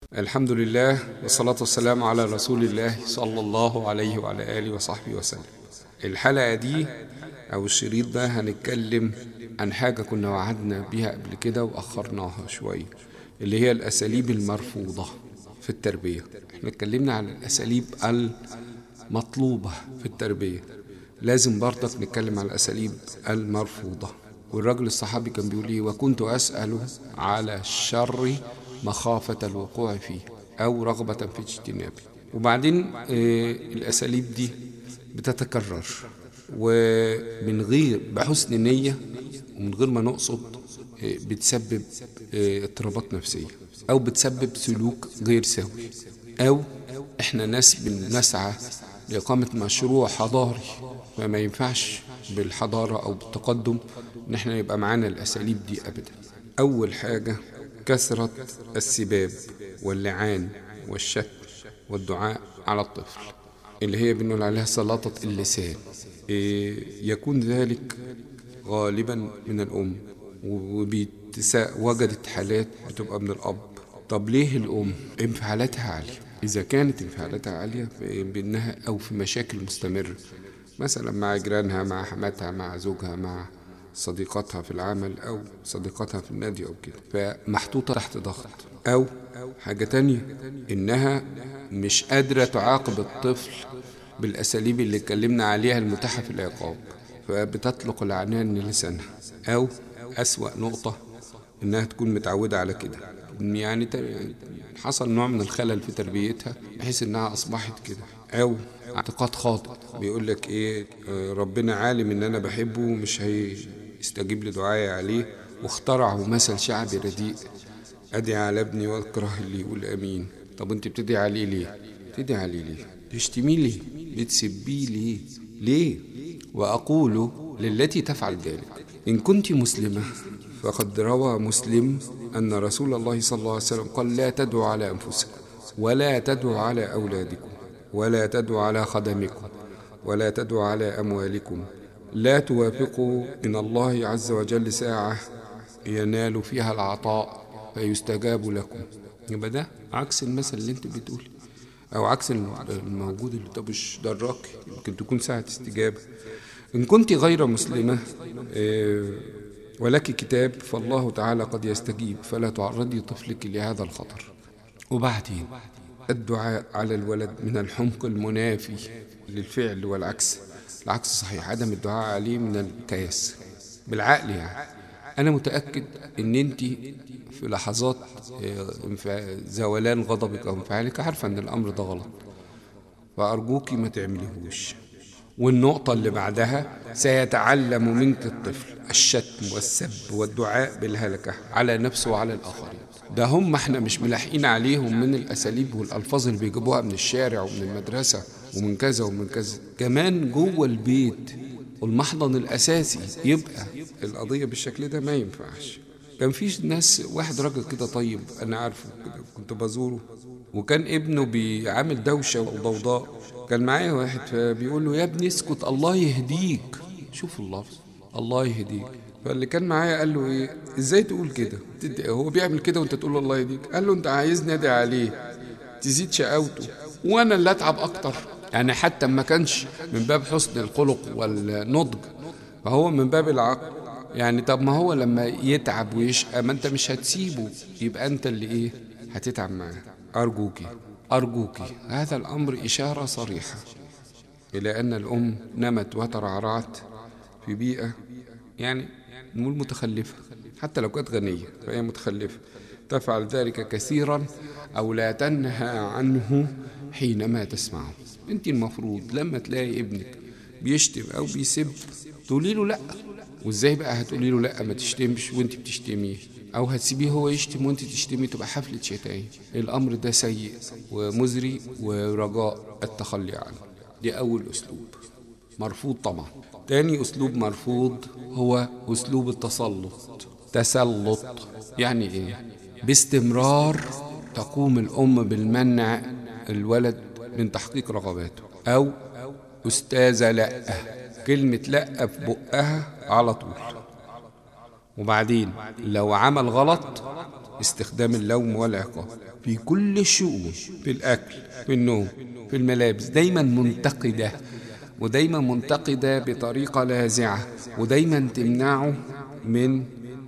الحمد لله والصلاة والسلام على رسول الله صلى الله عليه وعلى آله وصحبه وسلم الحلقة دي أو الشريط ده هنتكلم عن حاجة كنا وعدنا بيها قبل كده وأخرناها شوية اللي هي الأساليب المرفوضة في التربية احنا اتكلمنا عن الأساليب المطلوبة في التربية لازم برضك نتكلم عن الأساليب المرفوضة والرجل الصحابي كان بيقول ايه وكنت أسأل على الشر مخافة الوقوع فيه أو رغبة في اجتنابه وبعدين آه الأساليب دي بتتكرر ومن غير بحسن نية ومن غير ما نقصد آه بتسبب آه اضطرابات نفسية أو بتسبب سلوك غير سوي أو إحنا ناس بنسعى لإقامة مشروع حضاري فما ينفعش بالحضارة أو بالتقدم إن إحنا يبقى معانا الأساليب دي أبدا أول حاجة كثرة السباب واللعان والشك والدعاء على الطفل اللي هي بنقول عليها سلاطة اللسان يكون ذلك غالبا من الأم وبيتساء وجدت حالات بتبقى من الأب طب ليه الأم انفعالاتها عالية إذا كانت انفعالاتها عالية بأنها أو في مشاكل مستمرة مثلا مع جيرانها مع حماتها مع زوجها مع صديقاتها في العمل أو صديقاتها في النادي أو كده فمحطوطة تحت ضغط أو حاجة تانية إنها مش قادرة تعاقب الطفل بالأساليب اللي اتكلمنا عليها المتاحة في العقاب فبتطلق العنان لسانها أو أسوأ نقطة إنها تكون متعودة على كده يعني حصل نوع من الخلل في تربيتها بحيث إنها أصبحت كده أو اعتقاد خاطئ بيقول لك ايه ربنا عالم ان انا بحبه ومش هيستجيب لدعائي عليه واخترعوا مثل شعبي رديء ادعي على ابني واكره اللي يقول امين طب انت بتدعي عليه ليه بتدعي عليه ليه تشتميه ليه بتسبيه ليه ليه واقول للتي تفعل ذلك ان كنت مسلمه فقد روى مسلم ان رسول الله صلى الله عليه وسلم قال لا تدعوا على انفسكم ولا تدعوا على اولادكم ولا تدعوا على خدمكم ولا تدعوا على أموالكم لا توافقوا من الله عز وجل ساعة ينال فيها العطاء فيستجاب لكم يبقى ده عكس المثل اللي انت بتقول او عكس الموجود اللي طب مش دراك يمكن تكون ساعة استجابة ان كنت غير مسلمة ولك كتاب فالله تعالى قد يستجيب فلا تعرضي طفلك لهذا الخطر وبعدين الدعاء على الولد من الحمق المنافي للفعل والعكس العكس صحيح عدم الدعاء عليه من الكياس بالعقل يعني أنا متأكد إن أنت في لحظات زولان غضبك أو انفعالك عارفة إن الأمر ده غلط فأرجوك ما تعمليهوش والنقطة اللي بعدها سيتعلم منك الطفل الشتم والسب والدعاء بالهلكة على نفسه وعلى الآخرين ده هم احنا مش ملاحقين عليهم من الأساليب والألفاظ اللي بيجيبوها من الشارع ومن المدرسة ومن كذا ومن كذا كمان جوه البيت والمحضن الأساسي يبقى القضية بالشكل ده ما ينفعش كان في ناس واحد راجل كده طيب أنا عارفه كده كنت بزوره وكان ابنه بيعامل دوشة وضوضاء كان معايا واحد فبيقول له يا ابني اسكت الله يهديك شوف اللفظ الله يهديك فاللي كان معايا قال له ايه ازاي تقول كده هو بيعمل كده وانت تقول له الله يهديك قال له انت عايزني ادعي عليه تزيد شقاوته وانا اللي اتعب اكتر يعني حتى ما كانش من باب حسن الخلق والنضج فهو من باب العقل يعني طب ما هو لما يتعب ويشقى ما انت مش هتسيبه يبقى انت اللي ايه هتتعب معاه ارجوكي أرجوك هذا الأمر إشارة صريحة إلى أن الأم نمت وترعرعت في بيئة يعني نقول متخلفة حتى لو كانت غنية فهي متخلفة تفعل ذلك كثيرا أو لا تنهى عنه حينما تسمعه أنت المفروض لما تلاقي ابنك بيشتم أو بيسب تقولي له لأ وإزاي بقى هتقولي له لأ ما تشتمش وأنت بتشتميه أو هتسيبيه هو يشتم وأنت تشتمي تبقى حفلة شتايم الأمر ده سيء ومزري ورجاء التخلي عنه دي أول أسلوب مرفوض طبعا تاني أسلوب مرفوض هو أسلوب التسلط تسلط يعني إيه باستمرار تقوم الأم بالمنع الولد من تحقيق رغباته أو أستاذة لأ كلمة لأ في بقها على طول وبعدين لو عمل غلط استخدام اللوم والعقاب في كل الشؤون في الأكل في النوم في الملابس دايما منتقدة ودايما منتقدة بطريقة لاذعة ودايما تمنعه من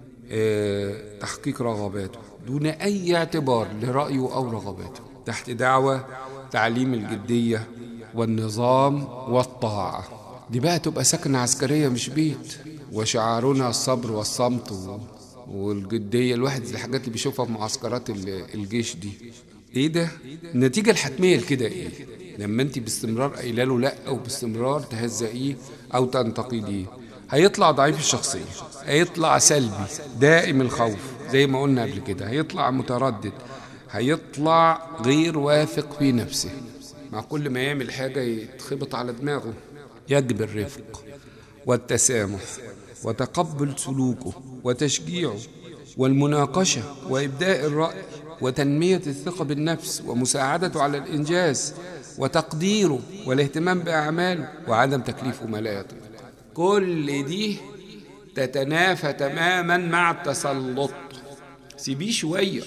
آه، تحقيق رغباته دون أي اعتبار لرأيه أو رغباته تحت دعوة تعليم الجدية والنظام والطاعة دي بقى تبقى سكنة عسكرية مش بيت وشعارنا الصبر والصمت و- والجدية الواحد الحاجات اللي بيشوفها في معسكرات ال- الجيش دي ايه ده النتيجة الحتمية لكده ايه لما انت باستمرار قايله له لا او باستمرار تهزئيه او تنتقديه هيطلع ضعيف الشخصية هيطلع سلبي دائم الخوف زي ما قلنا قبل كده هيطلع متردد هيطلع غير واثق في نفسه مع كل ما يعمل حاجة يتخبط على دماغه يجب الرفق والتسامح وتقبل سلوكه وتشجيعه والمناقشة وإبداء الرأي وتنمية الثقة بالنفس ومساعدته على الإنجاز وتقديره والاهتمام بأعماله وعدم تكليفه ما لا يطيق كل دي تتنافى تماما مع التسلط سيبيه شوية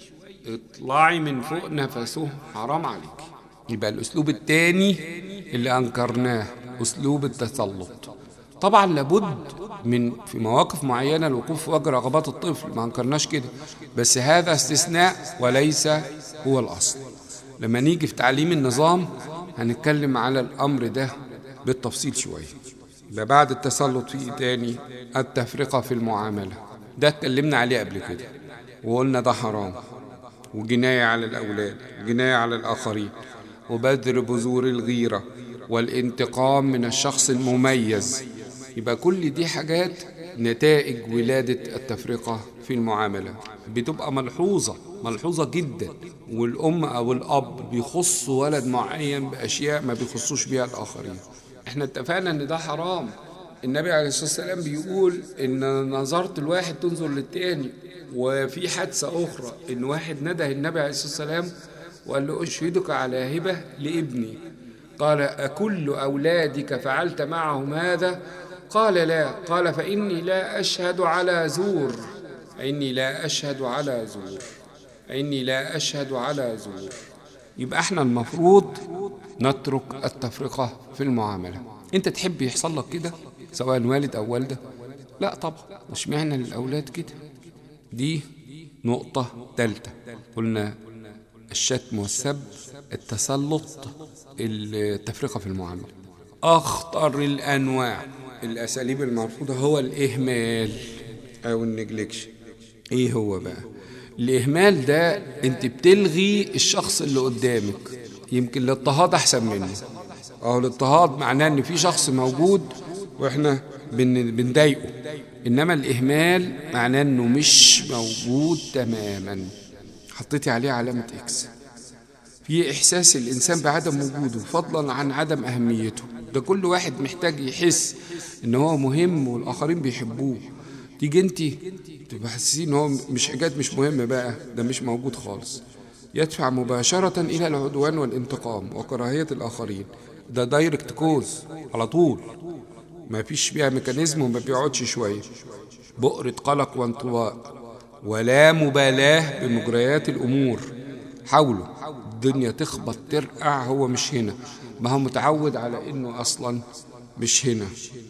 اطلعي من فوق نفسه حرام عليك يبقى الأسلوب التاني اللي أنكرناه أسلوب التسلط طبعا لابد من في مواقف معينة الوقوف في وجه رغبات الطفل ما أنكرناش كده بس هذا استثناء وليس هو الأصل لما نيجي في تعليم النظام هنتكلم على الأمر ده بالتفصيل شوية ده بعد التسلط في إيه تاني التفرقة في المعاملة ده اتكلمنا عليه قبل كده وقلنا ده حرام وجناية على الأولاد وجناية على الآخرين وبذر بذور الغيرة والانتقام من الشخص المميز يبقى كل دي حاجات نتائج ولادة التفرقة في المعاملة بتبقى ملحوظة ملحوظة جدا والأم أو الأب بيخصوا ولد معين بأشياء ما بيخصوش بيها الآخرين احنا اتفقنا ان ده حرام النبي عليه الصلاة والسلام بيقول ان نظرت الواحد تنظر للتاني وفي حادثة أخرى إن واحد نده النبي عليه الصلاة والسلام وقال له أشهدك على هبة لابني قال أكل أولادك فعلت معهم هذا قال لا قال فإني لا أشهد على زور فإني لا أشهد على زور فإني لا أشهد على زور يبقى احنا المفروض نترك التفرقة في المعاملة انت تحب يحصل لك كده سواء والد أو والدة لا طبعا مش معنى للأولاد كده دي نقطة ثالثة قلنا الشتم والسب التسلط التفرقة في المعاملة أخطر الأنواع الأساليب المرفوضة هو الإهمال أو النجلكشن إيه هو بقى الإهمال ده أنت بتلغي الشخص اللي قدامك يمكن الاضطهاد أحسن منه أو الاضطهاد معناه إن في شخص موجود وإحنا بن- بنضايقه إنما الإهمال معناه إنه مش موجود تماما حطيتي عليه علامة إكس في إحساس الإنسان بعدم وجوده فضلا عن عدم أهميته ده كل واحد محتاج يحس إن هو مهم والآخرين بيحبوه تيجي أنت تبقى حاسين إن هو مش حاجات مش مهمة بقى ده مش موجود خالص يدفع مباشرة إلى العدوان والانتقام وكراهية الآخرين ده دايركت كوز على طول ما فيش بيها ميكانيزم وما بيقعدش شوية بؤرة قلق وانطواء ولا مبالاة بمجريات الأمور حوله الدنيا تخبط ترقع هو مش هنا ما هو متعود على إنه أصلا مش هنا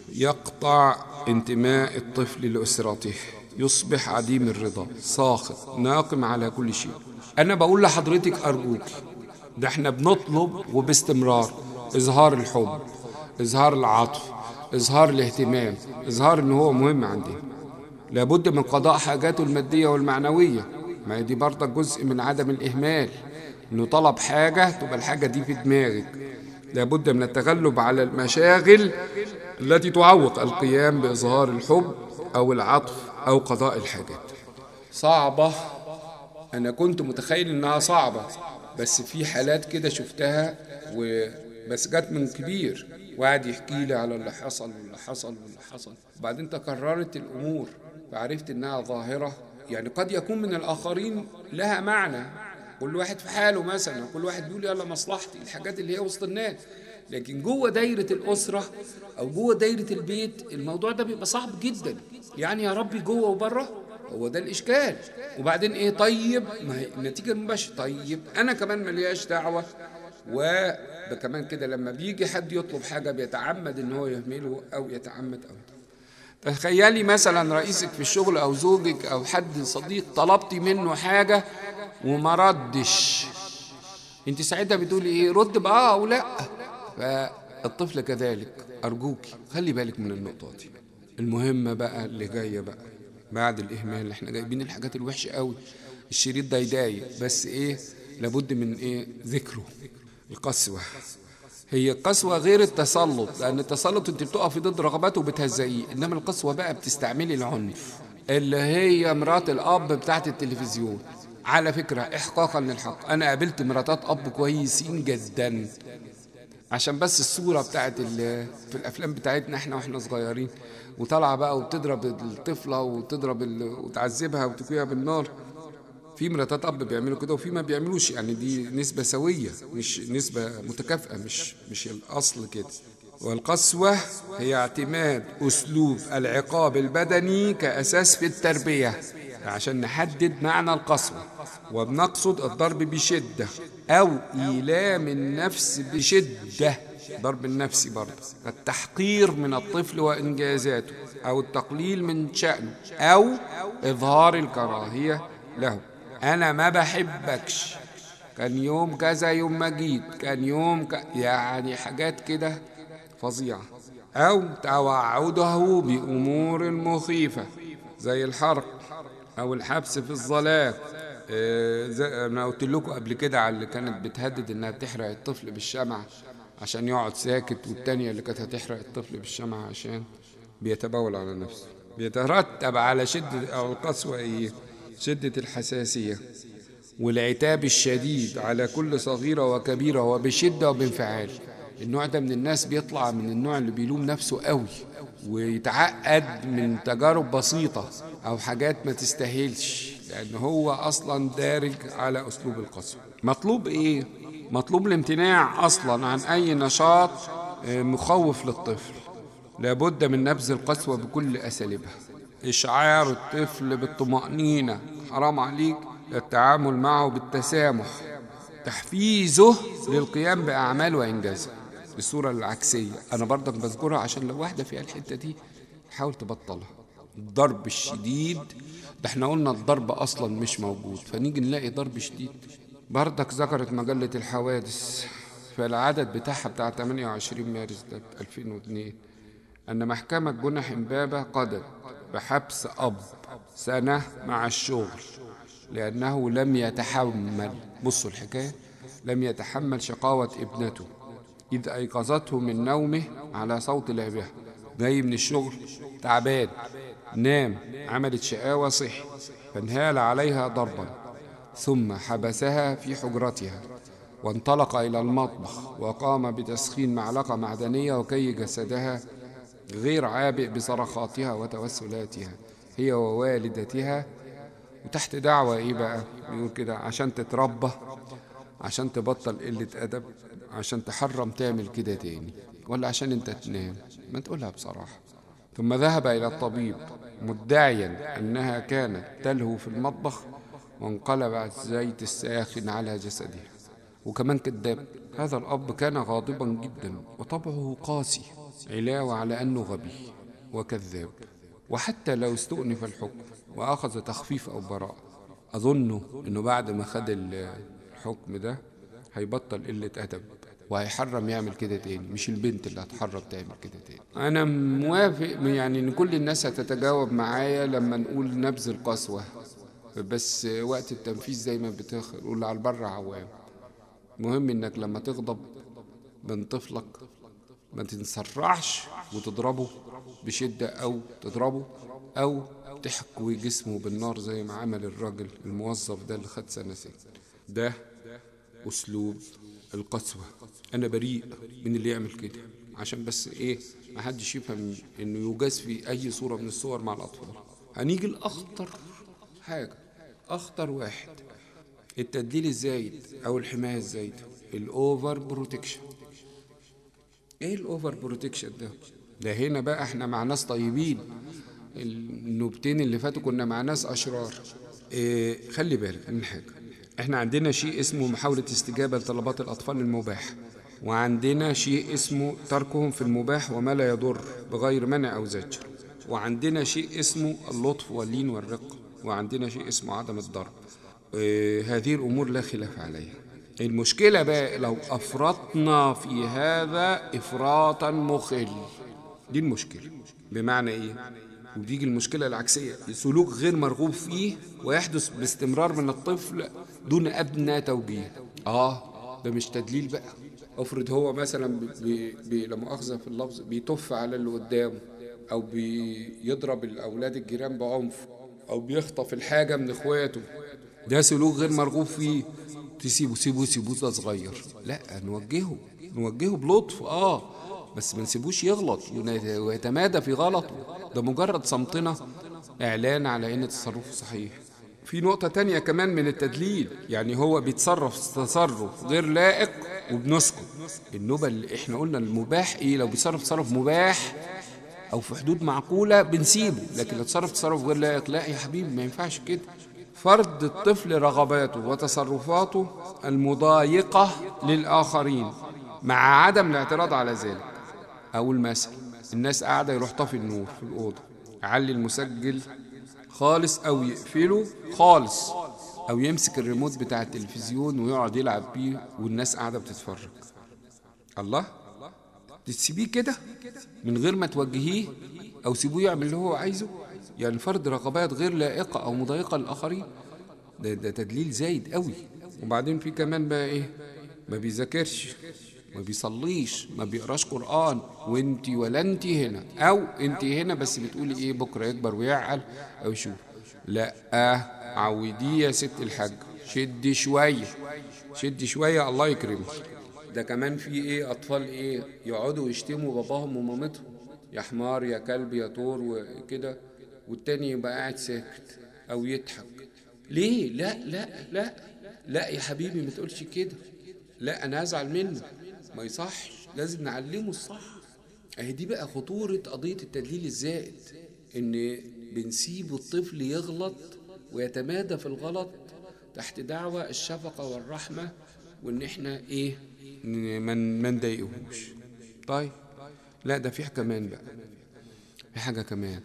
يقطع انتماء الطفل لأسرته يصبح عديم الرضا ساخط ناقم على كل شيء أنا بقول لحضرتك أرجوك ده احنا بنطلب وباستمرار إظهار الحب إظهار العطف إظهار الاهتمام إظهار إن هو مهم عندنا لابد من قضاء حاجاته المادية والمعنوية ما هي دي برضك جزء من عدم الإهمال إنه طلب حاجة تبقى الحاجة دي في دماغك لابد من التغلب على المشاغل التي تعوق القيام بإظهار الحب أو العطف أو قضاء الحاجات صعبة أنا كنت متخيل إنها صعبة بس في حالات كده شفتها و... بس جت من كبير وقعد يحكي لي على اللي حصل واللي حصل واللي حصل وبعدين تكررت الأمور فعرفت إنها ظاهرة يعني قد يكون من الآخرين لها معنى كل واحد في حاله مثلا كل واحد بيقول يلا مصلحتي الحاجات اللي هي وسط الناس لكن جوه دايرة الأسرة أو جوه دايرة البيت الموضوع ده بيبقى صعب جدا يعني يا ربي جوه وبره هو ده الاشكال وبعدين ايه طيب ما هي النتيجه المباشره طيب انا كمان ملياش دعوه وكمان كده لما بيجي حد يطلب حاجه بيتعمد ان هو يهمله او يتعمد او تخيلي مثلا رئيسك في الشغل او زوجك او حد صديق طلبتي منه حاجه وما ردش انت ساعتها بتقولي ايه رد بقى او لا فالطفل كذلك ارجوكي خلي بالك من النقطه دي المهمه بقى اللي جايه بقى بعد الاهمال احنا جايبين الحاجات الوحشه قوي الشريط ده يضايق بس ايه لابد من ايه ذكره القسوه هي القسوة غير التسلط لأن التسلط أنت بتقفي ضد رغباته وبتهزئيه إنما القسوة بقى بتستعملي العنف اللي هي مرات الأب بتاعت التلفزيون على فكرة إحقاقا للحق أنا قابلت مراتات أب كويسين جدا عشان بس الصورة بتاعت ال- في الأفلام بتاعتنا إحنا وإحنا صغيرين وطالعة بقى وتضرب الطفلة وتضرب ال- وتعذبها وتكويها بالنار في مراتات اب بيعملوا كده وفي ما بيعملوش يعني دي نسبة سوية مش نسبة متكافئة مش مش الأصل كده والقسوة هي اعتماد أسلوب العقاب البدني كأساس في التربية عشان نحدد معنى القسوة وبنقصد الضرب بشدة أو إيلام النفس بشدة ضرب النفسي برضه التحقير من الطفل وإنجازاته أو التقليل من شأنه أو إظهار الكراهية له أنا ما بحبكش كان يوم كذا يوم ما جيت كان يوم ك... يعني حاجات كده فظيعة أو توعده بأمور مخيفة زي الحرق أو الحبس في الظلام آه، زي أنا قلت لكم قبل كده على اللي كانت بتهدد إنها تحرق الطفل بالشمعة عشان يقعد ساكت والتانية اللي كانت هتحرق الطفل بالشمعة عشان بيتبول على نفسه بيترتب على شدة أو القسوة إيه شدة الحساسية والعتاب الشديد على كل صغيرة وكبيرة وبشدة وبانفعال النوع ده من الناس بيطلع من النوع اللي بيلوم نفسه قوي ويتعقد من تجارب بسيطة أو حاجات ما تستاهلش لأن هو أصلا دارج على أسلوب القسوة مطلوب إيه؟ مطلوب الامتناع أصلا عن أي نشاط آه، مخوف للطفل لابد من نبذ القسوة بكل أساليبها إشعار الطفل بالطمأنينة حرام عليك التعامل معه بالتسامح تحفيزه للقيام بأعمال وإنجازها بالصورة العكسية أنا برضك بذكرها عشان لو واحدة فيها الحتة دي حاول تبطلها الضرب الشديد ده احنا قلنا الضرب أصلا مش موجود فنيجي نلاقي ضرب شديد برضك ذكرت مجلة الحوادث في العدد بتاعها بتاع 28 مارس ده 2002 أن محكمة جنح إمبابة قضت بحبس أب سنة مع الشغل لأنه لم يتحمل بصوا الحكاية لم يتحمل شقاوة ابنته إذ أيقظته من نومه على صوت لعبها جاي من الشغل تعبان نام عملت شقاوة صحي فانهال عليها ضربا ثم حبسها في حجرتها وانطلق إلى المطبخ وقام بتسخين معلقة معدنية وكي جسدها غير عابئ بصرخاتها وتوسلاتها هي ووالدتها وتحت دعوة ايه بقى بيقول كده عشان تتربى عشان تبطل قلة أدب عشان تحرم تعمل كده تاني ولا عشان انت تنام ما تقولها بصراحة ثم ذهب إلى الطبيب مدعيا أنها كانت تلهو في المطبخ وانقلب الزيت الساخن على جسدها وكمان كذاب هذا الأب كان غاضبا جدا وطبعه قاسي علاوة على أنه غبي وكذاب وحتى لو استؤنف الحكم وأخذ تخفيف أو براءة أظن أنه بعد ما خد الحكم ده هيبطل قلة أدب وهيحرم يعمل كده تاني مش البنت اللي هتحرم تعمل كده تاني أنا موافق يعني إن كل الناس هتتجاوب معايا لما نقول نبذ القسوة بس وقت التنفيذ زي ما بتقول على البر عوام مهم إنك لما تغضب من طفلك ما تنسرعش وتضربه بشدة أو تضربه أو تحكوي جسمه بالنار زي ما عمل الراجل الموظف ده اللي خد سنة سجن ده أسلوب القسوة أنا بريء من اللي يعمل كده عشان بس إيه ما حدش يفهم إنه يجاز في أي صورة من الصور مع الأطفال هنيجي الأخطر حاجة أخطر واحد التدليل الزايد أو الحماية الزايدة الأوفر بروتكشن ايه الاوفر بروتكشن ده ده هنا بقى احنا مع ناس طيبين النوبتين اللي فاتوا كنا مع ناس اشرار إيه خلي بالك من حاجه احنا عندنا شيء اسمه محاوله استجابه لطلبات الاطفال المباح وعندنا شيء اسمه تركهم في المباح وما لا يضر بغير منع او زجر وعندنا شيء اسمه اللطف واللين والرق وعندنا شيء اسمه عدم الضرب إيه هذه الامور لا خلاف عليها المشكله بقى لو افرطنا في هذا افراطا مخل دي المشكله بمعنى ايه وتيجي المشكله العكسيه سلوك غير مرغوب فيه ويحدث باستمرار من الطفل دون ادنى توجيه اه ده مش تدليل بقى افرض هو مثلا بي بي لا مؤاخذه في اللفظ بيتف على اللي قدامه او بيضرب الاولاد الجيران بعنف او بيخطف الحاجه من اخواته ده سلوك غير مرغوب فيه تسيبه سيبه سيبه ده صغير لا نوجهه نوجهه بلطف اه بس ما نسيبوش يغلط ويتمادى في غلطه ده مجرد صمتنا اعلان على ان تصرفه صحيح في نقطة تانية كمان من التدليل يعني هو بيتصرف تصرف غير لائق وبنسكت النوبة اللي احنا قلنا المباح ايه لو بيتصرف تصرف مباح او في حدود معقولة بنسيبه لكن لو تصرف تصرف غير لائق لا يا حبيبي ما ينفعش كده فرض الطفل رغباته وتصرفاته المضايقة للآخرين مع عدم الاعتراض على ذلك أول مثل الناس قاعدة يروح طافي النور في الأوضة يعلي المسجل خالص أو يقفله خالص أو يمسك الريموت بتاع التلفزيون ويقعد يلعب بيه والناس قاعدة بتتفرج الله تسيبيه كده من غير ما توجهيه أو سيبوه يعمل اللي هو عايزه يعني فرض رغبات غير لائقة أو مضايقة للآخرين ده, ده تدليل زايد قوي وبعدين في كمان بقى إيه ما بيذاكرش ما بيصليش ما بيقراش قرآن وانت ولا انت هنا او انت هنا بس بتقولي ايه بكره يكبر ويعقل او يشوف لا عوديه يا ست الحاج شدي شويه شدي شويه الله يكرمك ده كمان في ايه اطفال ايه يقعدوا يشتموا باباهم ومامتهم يا حمار يا كلب يا طور وكده والتاني يبقى قاعد ساكت او يضحك ليه لا لا لا لا يا حبيبي ما تقولش كده لا انا هزعل منه ما يصحش لازم نعلمه الصح اهي دي بقى خطورة قضية التدليل الزائد ان بنسيب الطفل يغلط ويتمادى في الغلط تحت دعوة الشفقة والرحمة وان احنا ايه من ما نضايقهوش طيب لا ده في كمان بقى في حاجة كمان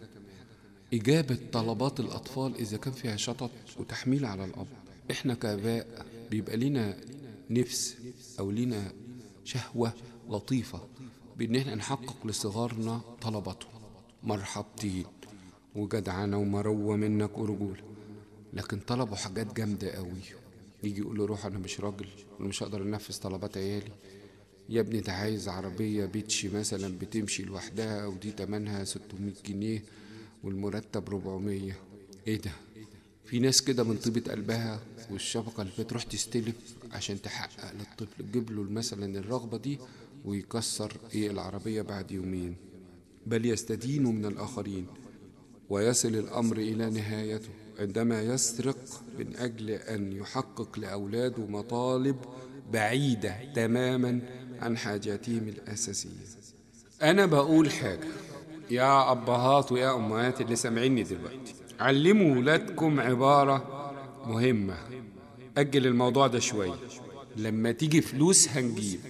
إجابة طلبات الأطفال إذا كان فيها شطط وتحميل على الأب إحنا كآباء بيبقى لنا نفس أو لنا شهوة لطيفة بإن إحنا نحقق لصغارنا طلباتهم مرحبتين وجدعنة ومروة منك ورجولة لكن طلبوا حاجات جامدة قوي يجي يقول له روح أنا مش راجل أنا مش هقدر أنفذ طلبات عيالي يا ابني ده عايز عربية بيتشي مثلا بتمشي لوحدها ودي تمنها 600 جنيه والمرتب 400 ايه ده في ناس كده من طيبة قلبها والشفقة اللي بتروح تستلف عشان تحقق للطفل تجيب له مثلا الرغبة دي ويكسر ايه العربية بعد يومين بل يستدين من الآخرين ويصل الأمر إلى نهايته عندما يسرق من أجل أن يحقق لأولاده مطالب بعيدة تماما عن حاجاتهم الأساسية أنا بقول حاجة يا أبهات ويا أمهات اللي سامعيني دلوقتي علموا ولادكم عبارة مهمة أجل الموضوع ده شوية لما تيجي فلوس هنجيب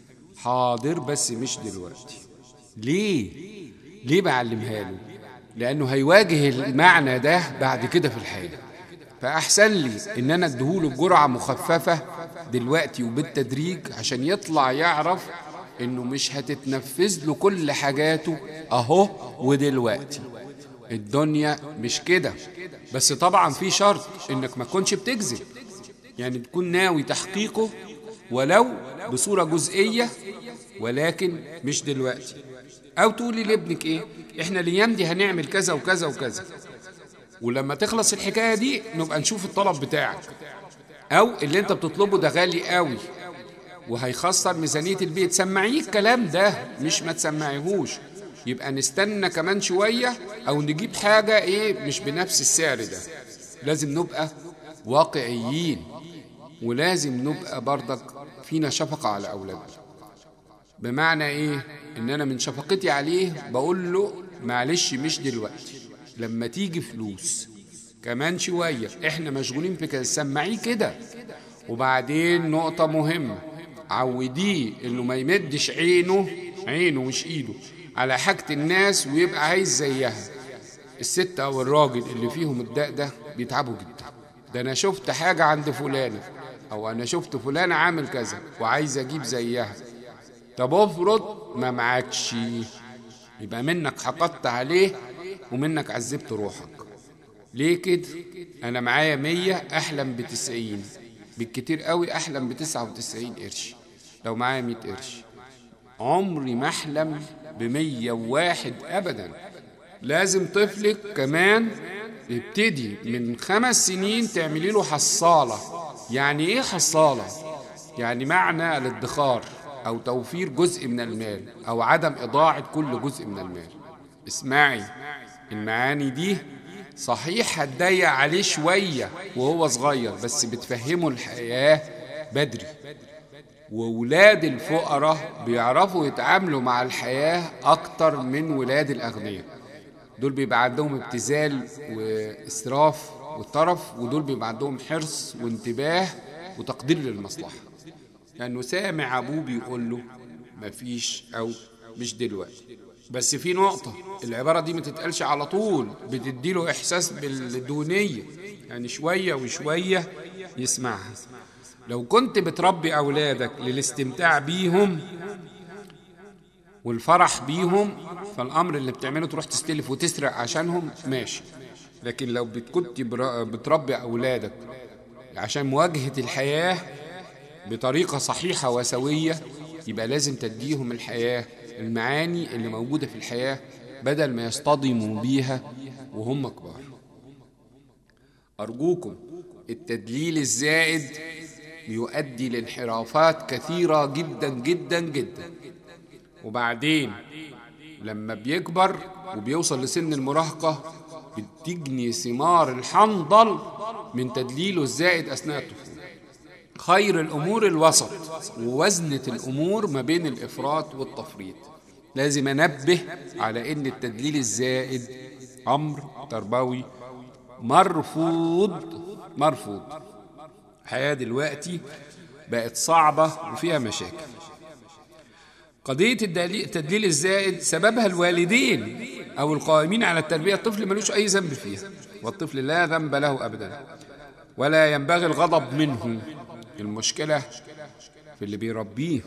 حاضر بس مش دلوقتي ليه؟ ليه بعلمها له؟ لأنه هيواجه المعنى ده بعد كده في الحياة فأحسن لي إن أنا أديهوله بجرعة مخففة دلوقتي وبالتدريج عشان يطلع يعرف إنه مش هتتنفذ له كل حاجاته أهو ودلوقتي الدنيا مش كده بس طبعا في شرط إنك ما تكونش بتكذب يعني تكون ناوي تحقيقه ولو بصورة جزئية ولكن مش دلوقتي أو تقولي لابنك إيه إحنا الأيام دي هنعمل كذا وكذا وكذا ولما تخلص الحكاية دي نبقى نشوف الطلب بتاعك أو اللي أنت بتطلبه ده غالي قوي وهيخسر ميزانية البيت سمعيه الكلام ده مش ما تسمعيهوش يبقى نستنى كمان شوية أو نجيب حاجة إيه مش بنفس السعر ده لازم نبقى واقعيين ولازم نبقى برضك فينا شفقة على أولادنا بمعنى إيه إن أنا من شفقتي عليه بقول له معلش مش دلوقتي لما تيجي فلوس كمان شوية احنا مشغولين في كده سمعيه كده وبعدين نقطة مهمة عوديه انه ما يمدش عينه عينه مش ايده على حاجة الناس ويبقى عايز زيها الست او الراجل اللي فيهم الداء ده بيتعبوا جدا ده انا شفت حاجة عند فلانة او انا شفت فلانة عامل كذا وعايز اجيب زيها طب افرض ما معكش يبقى منك حقدت عليه ومنك عذبت روحك ليه كده انا معايا مية احلم بتسعين بالكتير قوي احلم بتسعة وتسعين قرش لو معايا مية قرش عمري ما احلم بمية وواحد ابدا لازم طفلك كمان يبتدي من خمس سنين تعملي له حصالة يعني ايه حصالة يعني معنى الادخار او توفير جزء من المال او عدم اضاعة كل جزء من المال اسمعي المعاني دي صحيح هتضيق عليه شوية وهو صغير بس بتفهمه الحياة بدري وولاد الفقراء بيعرفوا يتعاملوا مع الحياة أكتر من ولاد الأغنياء دول بيبقى عندهم ابتذال وإسراف وطرف ودول بيبقى عندهم حرص وانتباه وتقدير للمصلحة لأنه سامع أبوه بيقول له مفيش أو مش دلوقتي بس في نقطة العبارة دي ما تتقالش على طول بتديله إحساس بالدونية يعني شوية وشوية يسمعها لو كنت بتربي أولادك للاستمتاع بيهم والفرح بيهم فالأمر اللي بتعمله تروح تستلف وتسرق عشانهم ماشي لكن لو كنت بتربي أولادك عشان مواجهة الحياة بطريقة صحيحة وسوية يبقى لازم تديهم الحياة المعاني اللي موجودة في الحياة بدل ما يصطدموا بيها وهم كبار أرجوكم التدليل الزائد بيؤدي لانحرافات كثيرة جدا جدا جدا وبعدين لما بيكبر وبيوصل لسن المراهقة بتجني ثمار الحنظل من تدليله الزائد أثناء الطفولة خير الأمور الوسط ووزنة الأمور ما بين الإفراط والتفريط لازم أنبه على إن التدليل الزائد أمر تربوي مرفوض مرفوض الحياة دلوقتي بقت صعبة وفيها مشاكل قضية التدليل الزائد سببها الوالدين أو القائمين على التربية الطفل ملوش أي ذنب فيها والطفل لا ذنب له أبدا ولا ينبغي الغضب منه المشكلة في اللي بيربيه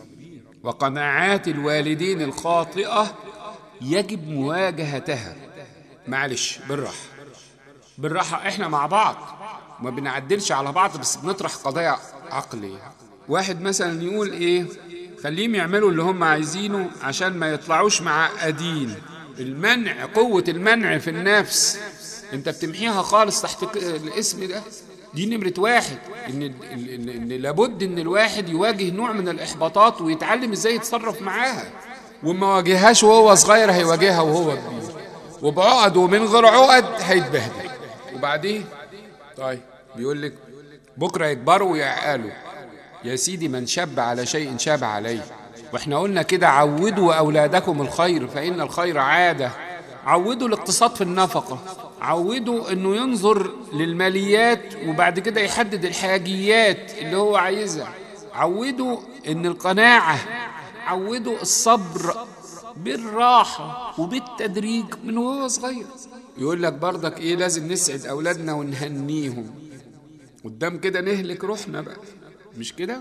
وقناعات الوالدين الخاطئة يجب مواجهتها معلش بالراحة بالراحة احنا مع بعض ما بنعدلش على بعض بس بنطرح قضايا عقلية واحد مثلا يقول ايه خليهم يعملوا اللي هم عايزينه عشان ما يطلعوش معقدين المنع قوة المنع في النفس انت بتمحيها خالص تحت الاسم ده دي نمرة واحد إن, إن, إن لابد إن الواحد يواجه نوع من الإحباطات ويتعلم إزاي يتصرف معاها وما واجههاش وهو صغير هيواجهها وهو كبير وبعقد ومن غير عقد هيتبهدل وبعدين طيب بيقول لك بكرة يكبروا ويعقلوا يا سيدي من شاب على شيء شاب عليه واحنا قلنا كده عودوا أولادكم الخير فإن الخير عادة عودوا الاقتصاد في النفقة عودوا انه ينظر للماليات وبعد كده يحدد الحاجيات اللي هو عايزها عودوا ان القناعة عودوا الصبر بالراحة وبالتدريج من وهو صغير يقول لك برضك ايه لازم نسعد اولادنا ونهنيهم قدام كده نهلك روحنا بقى مش كده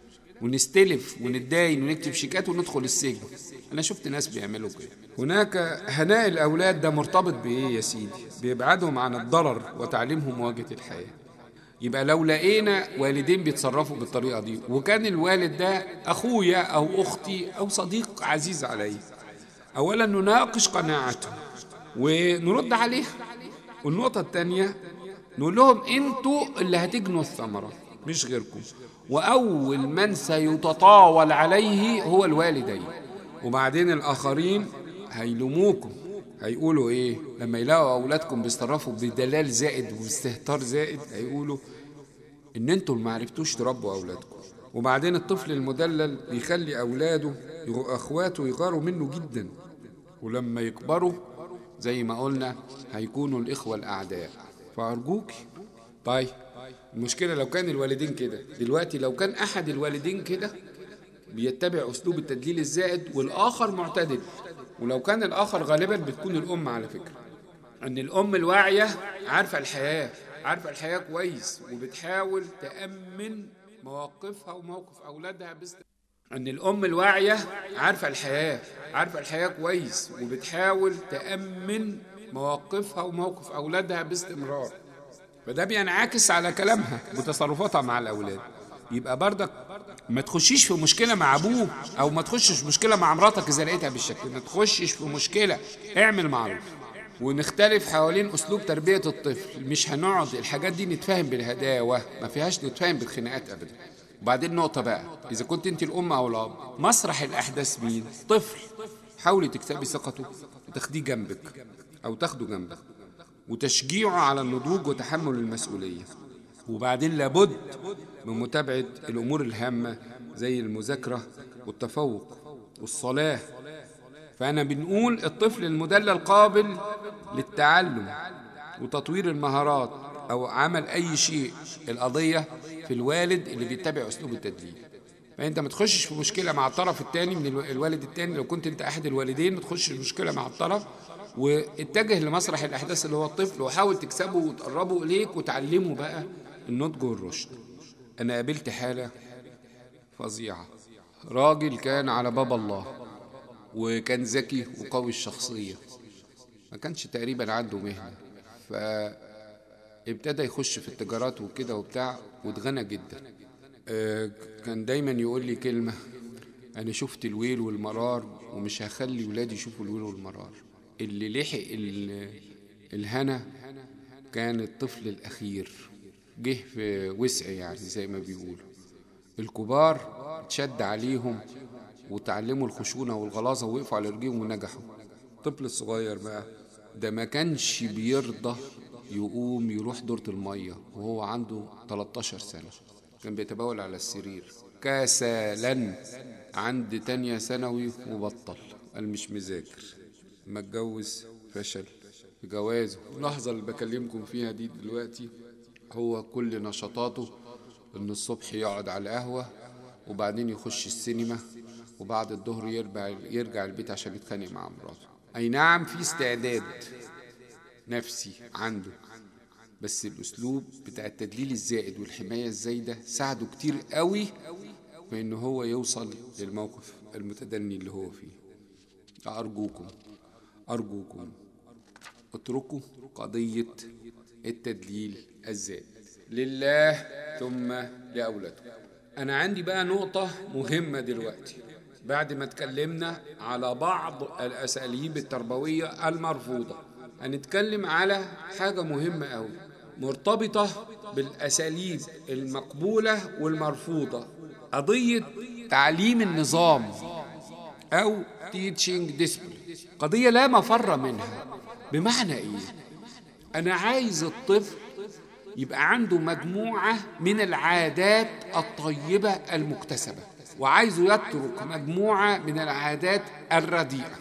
ونستلف ونتداين ونكتب شيكات وندخل السجن انا شفت ناس بيعملوا كده هناك هناء الاولاد ده مرتبط بايه يا سيدي بيبعدهم عن الضرر وتعليمهم مواجهه الحياه يبقى لو لقينا والدين بيتصرفوا بالطريقه دي وكان الوالد ده اخويا او اختي او صديق عزيز علي اولا نناقش قناعته ونرد عليها والنقطه الثانيه نقول لهم انتوا اللي هتجنوا الثمره مش غيركم واول من سيتطاول عليه هو الوالدين وبعدين الآخرين هيلوموكم هيقولوا إيه لما يلاقوا أولادكم بيصرفوا بدلال زائد وباستهتار زائد هيقولوا إن أنتوا ما عرفتوش تربوا أولادكم وبعدين الطفل المدلل بيخلي أولاده أخواته يغاروا منه جدا ولما يكبروا زي ما قلنا هيكونوا الإخوة الأعداء فأرجوك طيب المشكلة لو كان الوالدين كده دلوقتي لو كان أحد الوالدين كده بيتبع أسلوب التدليل الزائد والآخر معتدل ولو كان الآخر غالبا بتكون الأم على فكرة أن الأم الواعية عارفة الحياة عارفة الحياة كويس وبتحاول تأمن مواقفها وموقف أولادها بس أن الأم الواعية عارفة الحياة عارفة الحياة كويس وبتحاول تأمن مواقفها وموقف أولادها باستمرار فده بينعكس على كلامها وتصرفاتها مع الأولاد يبقى بردك ما تخشيش في مشكلة مع أبوه أو ما تخشش في مشكلة مع مراتك إذا لقيتها بالشكل ما تخشش في مشكلة اعمل معروف ونختلف حوالين أسلوب تربية الطفل مش هنقعد الحاجات دي نتفاهم بالهداوة ما فيهاش نتفاهم بالخناقات أبدا وبعدين نقطة بقى إذا كنت أنت الأم أو الأب مسرح الأحداث مين؟ طفل حاولي تكسبي ثقته وتاخديه جنبك أو تاخده جنبك وتشجيعه على النضوج وتحمل المسؤولية وبعدين لابد من متابعة الأمور الهامة زي المذاكرة والتفوق والصلاة فأنا بنقول الطفل المدلل قابل للتعلم وتطوير المهارات أو عمل أي شيء القضية في الوالد اللي بيتبع أسلوب التدليل فأنت ما تخشش في مشكلة مع الطرف الثاني من الوالد الثاني لو كنت أنت أحد الوالدين ما تخشش في مشكلة مع الطرف واتجه لمسرح الأحداث اللي هو الطفل وحاول تكسبه وتقربه إليك وتعلمه بقى النضج والرشد أنا قابلت حالة فظيعة راجل كان على باب الله وكان ذكي وقوي الشخصية ما كانش تقريبا عنده مهنة فابتدى يخش في التجارات وكده وبتاع واتغنى جدا آه، كان دايما يقول لي كلمة أنا شفت الويل والمرار ومش هخلي ولادي يشوفوا الويل والمرار اللي لحق الهنا كان الطفل الأخير جه في وسع يعني زي ما بيقولوا الكبار اتشد عليهم وتعلموا الخشونة والغلاظة ووقفوا على رجليهم ونجحوا الطفل الصغير بقى ده ما كانش بيرضى يقوم يروح دورة المية وهو عنده 13 سنة كان بيتبول على السرير كسلا عند تانية ثانوي وبطل قال مش مذاكر ما اتجوز فشل في جوازه اللحظة اللي بكلمكم فيها دي دلوقتي هو كل نشاطاته ان الصبح يقعد على القهوة وبعدين يخش السينما وبعد الظهر يرجع يرجع البيت عشان يتخانق مع مراته اي نعم في استعداد نفسي عنده بس الاسلوب بتاع التدليل الزائد والحمايه الزايده ساعده كتير قوي في ان هو يوصل للموقف المتدني اللي هو فيه ارجوكم ارجوكم اتركوا قضيه التدليل الزائد لله ثم لاولادكم انا عندي بقى نقطه مهمه دلوقتي بعد ما اتكلمنا على بعض الأساليب التربوية المرفوضة هنتكلم على حاجة مهمة أوي مرتبطة بالأساليب المقبولة والمرفوضة قضية تعليم النظام أو teaching discipline قضية لا مفر منها بمعنى إيه؟ أنا عايز الطفل يبقى عنده مجموعة من العادات الطيبة المكتسبة وعايزه يترك مجموعة من العادات الرديئة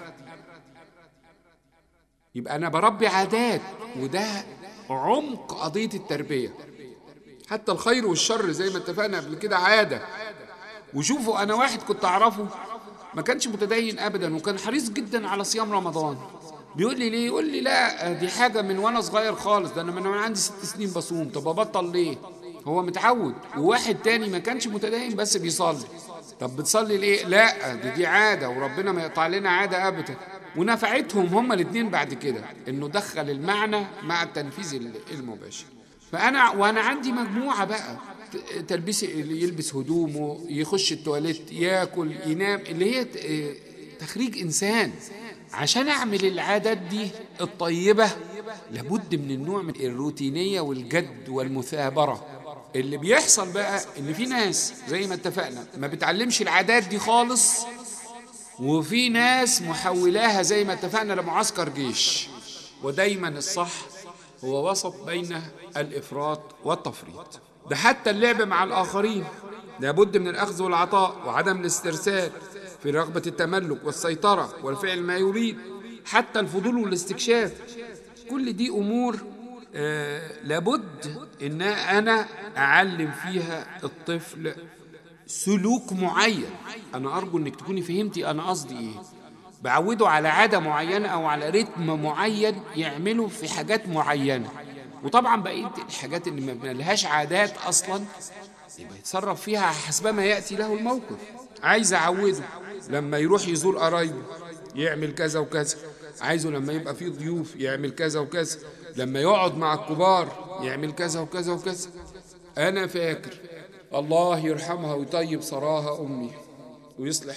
يبقى أنا بربي عادات وده عمق قضية التربية حتى الخير والشر زي ما اتفقنا قبل كده عادة وشوفوا أنا واحد كنت أعرفه ما كانش متدين أبدا وكان حريص جدا على صيام رمضان بيقول لي ليه يقول لي لا دي حاجة من وأنا صغير خالص ده أنا من وأنا عندي ست سنين بصوم طب أبطل ليه هو متعود وواحد تاني ما كانش متدين بس بيصلي طب بتصلي ليه لا دي, دي عادة وربنا ما يقطع لنا عادة أبدا ونفعتهم هما الاثنين بعد كده انه دخل المعنى مع التنفيذ المباشر فانا وانا عندي مجموعه بقى تلبيس يلبس هدومه يخش التواليت ياكل ينام اللي هي تخريج انسان عشان اعمل العادات دي الطيبه لابد من النوع من الروتينيه والجد والمثابره اللي بيحصل بقى ان في ناس زي ما اتفقنا ما بتعلمش العادات دي خالص وفي ناس محولاها زي ما اتفقنا لمعسكر جيش ودايما الصح هو وسط بين الافراط والتفريط ده حتى اللعب مع الاخرين لابد من الاخذ والعطاء وعدم الاسترسال في رغبه التملك والسيطره والفعل ما يريد حتى الفضول والاستكشاف كل دي امور آه لابد ان انا اعلم فيها الطفل سلوك معين انا ارجو انك تكوني فهمتي انا قصدي ايه بعوده على عادة معينة أو على رتم معين يعمله في حاجات معينة وطبعا بقية الحاجات اللي ما لهاش عادات أصلا يبقى يتصرف فيها حسب ما يأتي له الموقف عايز أعوده لما يروح يزور قرايبه يعمل كذا وكذا عايزه لما يبقى فيه ضيوف يعمل كذا وكذا لما يقعد مع الكبار يعمل كذا وكذا وكذا أنا فاكر الله يرحمها ويطيب ثراها أمي ويصلح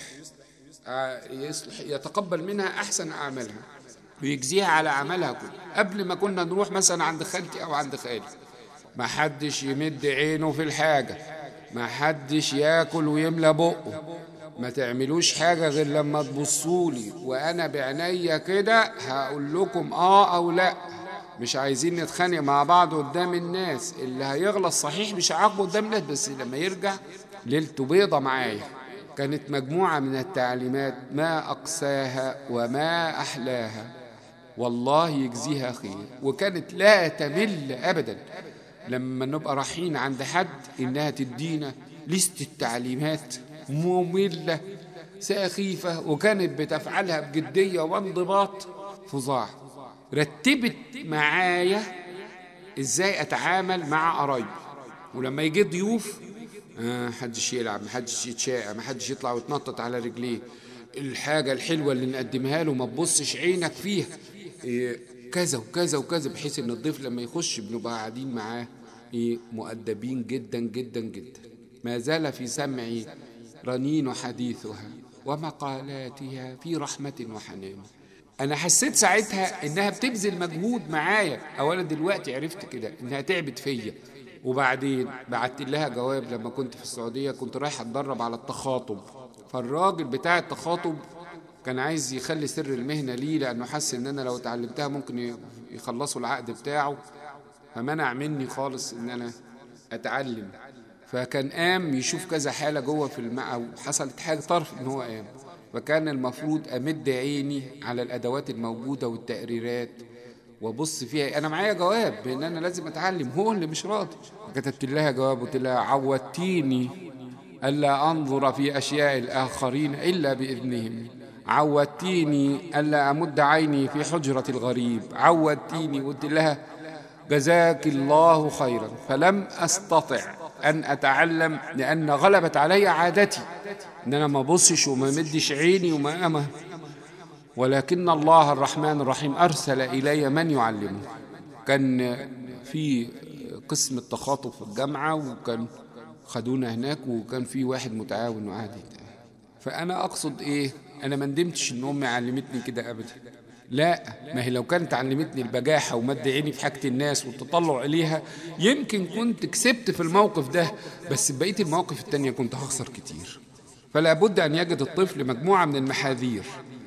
يصلح يتقبل منها أحسن أعمالها ويجزيها على عملها كله قبل ما كنا نروح مثلا عند خالتي أو عند خالي ما حدش يمد عينه في الحاجة ما حدش ياكل ويملى بقه ما تعملوش حاجة غير لما تبصولي وأنا بعينيا كده هقول لكم آه أو لأ مش عايزين نتخانق مع بعض قدام الناس اللي هيغلط صحيح مش هعاقبه قدام الناس بس لما يرجع ليلته بيضة معايا كانت مجموعة من التعليمات ما أقساها وما أحلاها والله يجزيها خير وكانت لا تمل أبدا لما نبقى رايحين عند حد إنها تدينا لست التعليمات مملة سخيفة وكانت بتفعلها بجدية وانضباط فظاع رتبت معايا ازاي اتعامل مع قرايبي ولما يجي ضيوف آه حدش يلعب محدش يتشاقى محدش يطلع ويتنطط على رجليه الحاجة الحلوة اللي نقدمها له ما تبصش عينك فيها إيه كذا وكذا وكذا بحيث ان الضيف لما يخش بنبقى قاعدين معاه إيه مؤدبين جدا جدا جدا ما زال في سمعي رنين حديثها ومقالاتها في رحمة وحنان أنا حسيت ساعتها إنها بتبذل مجهود معايا أولا دلوقتي عرفت كده إنها تعبت فيا وبعدين بعت لها جواب لما كنت في السعودية كنت رايح أتدرب على التخاطب فالراجل بتاع التخاطب كان عايز يخلي سر المهنة لي لأنه حس إن أنا لو اتعلمتها ممكن يخلصوا العقد بتاعه فمنع مني خالص إن أنا أتعلم فكان قام يشوف كذا حالة جوه في الماء أو حصلت حاجة طرف إن هو قام فكان المفروض أمد عيني على الأدوات الموجودة والتقريرات وابص فيها انا معايا جواب بان انا لازم اتعلم هو اللي مش راضي كتبت لها جواب قلت لها عودتيني الا انظر في اشياء الاخرين الا باذنهم عودتيني الا امد عيني في حجره الغريب عودتيني قلت لها جزاك الله خيرا فلم استطع ان اتعلم لان غلبت علي عادتي ان انا ما ابصش وما مدش عيني وما أما ولكن الله الرحمن الرحيم أرسل إلي من يعلمه كان في قسم التخاطب في الجامعة وكان خدونا هناك وكان في واحد متعاون وقعد فأنا أقصد إيه أنا ما ندمتش إن أمي علمتني كده أبدا لا ما هي لو كانت علمتني البجاحة ومد عيني في حاجة الناس والتطلع إليها يمكن كنت كسبت في الموقف ده بس بقية المواقف التانية كنت هخسر كتير فلا بد أن يجد الطفل مجموعة من المحاذير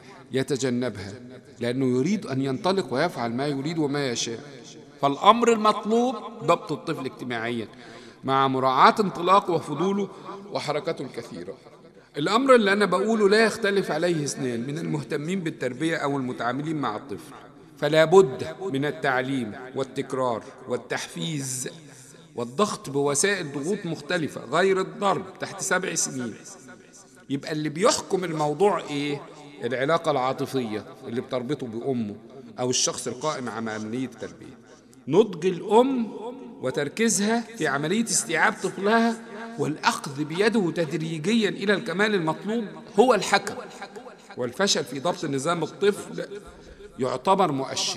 يتجنبها لأنه يريد أن ينطلق ويفعل ما يريد وما يشاء فالأمر المطلوب ضبط الطفل اجتماعيا مع مراعاة انطلاقه وفضوله وحركته الكثيرة الأمر اللي أنا بقوله لا يختلف عليه اثنان من المهتمين بالتربية أو المتعاملين مع الطفل فلا بد من التعليم والتكرار والتحفيز والضغط بوسائل ضغوط مختلفة غير الضرب تحت سبع سنين يبقى اللي بيحكم الموضوع إيه؟ العلاقة العاطفية اللي بتربطه بأمه أو الشخص القائم على عملية التربية نضج الأم وتركيزها في عملية استيعاب طفلها والأخذ بيده تدريجيا إلى الكمال المطلوب هو الحكم والفشل في ضبط نظام الطفل يعتبر مؤشر